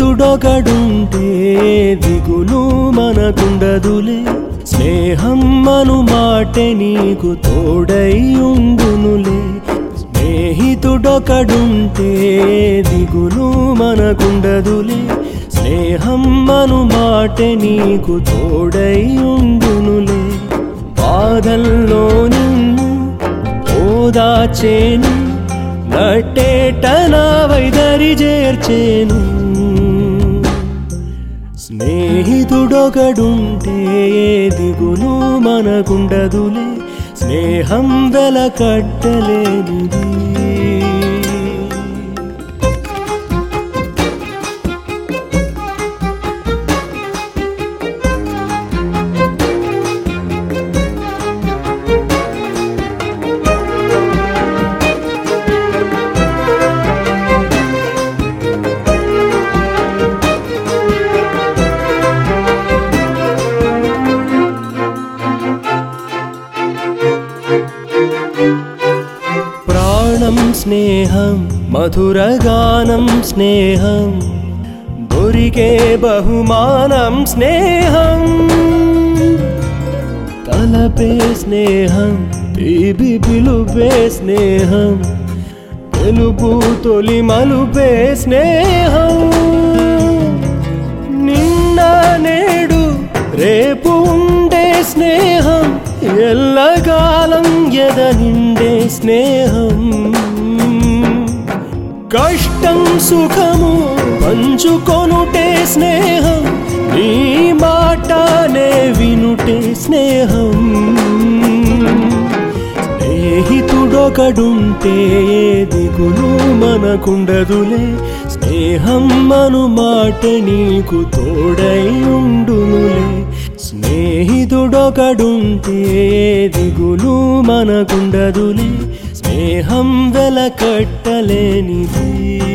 స్నేహితుడొకడుంటే దిగులు మనకుండదులే స్నేహం మను మాటే నీకు తోడై ఉండునులే స్నేహితుడొకడుంటే దిగులు మనకుండదులే స్నేహం మను మాటే నీకు తోడై ఉండునులే బాధల్లో నిన్ను ఓదాచేను నట్టేట నా వైదరి చేర్చేను స్నేహితుడొకడుంటే దిగులు మనకుండదులే స్నేహం వెల కట్టలేనిది ప్రాణం స్నేహం మధురగానం స్నేహం దొరికే బహుమానం స్నేహం తలపే స్నేహం తీబి పిలుపే స్నేహం తెలుపు తొలి మలుపే స్నేహం నిన్న నేడు రేపు ఉండే స్నేహం ఎల్లకాలం ఎద నిండే స్నేహం కష్టం సుఖము పంచుకొనుటే స్నేహం నీ మాటనే వినుటే స్నేహం స్నేహితుడొకడుంటే దిగులు మనకుండదులే స్నేహం మను మాట నీకు తోడై ఉండునులే స్నేహితుడొకడుంటే దిగులు మనకుండదులే స్నేహం వెల కట్టలేనిది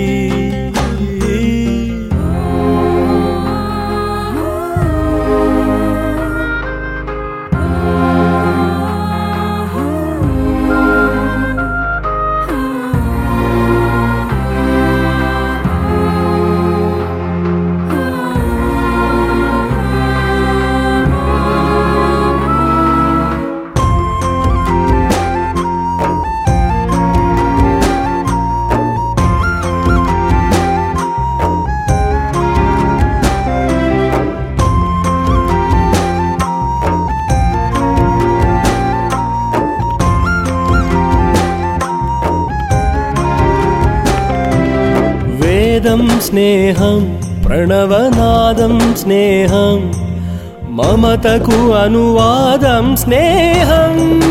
వేదం స్నేహం ప్రణవనాదం స్నేహం మమతకు అనువాదం స్నేహం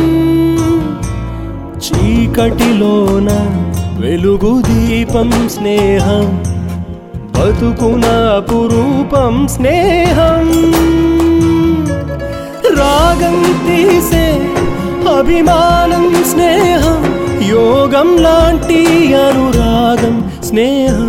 చీకటిలోన వెలుగు దీపం స్నేహం బతుకున అపురూపం స్నేహం రాగం తీసే అభిమానం స్నేహం యోగం లాంటి అనురాగం స్నేహం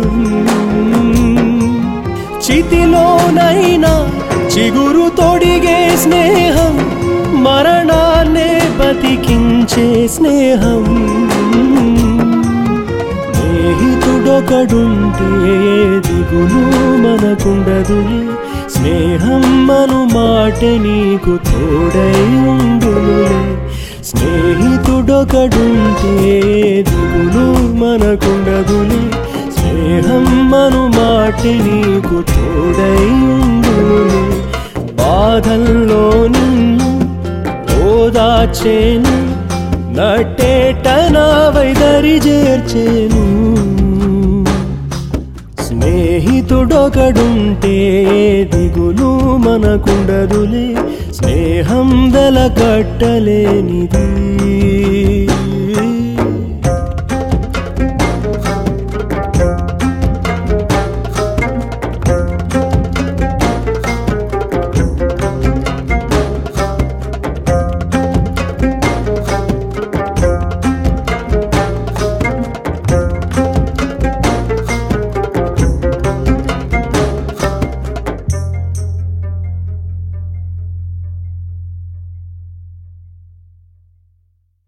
చితిలోనైనా చిగురు తొడిగే స్నేహం మరణాన్నే బతికించే స్నేహం స్నేహితుడొకడుంటే దిగులు మనకుండదులే స్నేహం మను మాట నీకు తోడై ఉండునులే స్నేహితుడొకడుంటే దిగులు మనకుండదులే స్నేహం మను మాట నీకు తోడై ఉండునులే బాధల్లో నిన్ను ఓదాచేను నట్టేట నా వైదరి చేర్చేను స్నేహితుడొకడుంటే దిగులు మనకుండదులే స్నేహం వెల కట్టలేనిది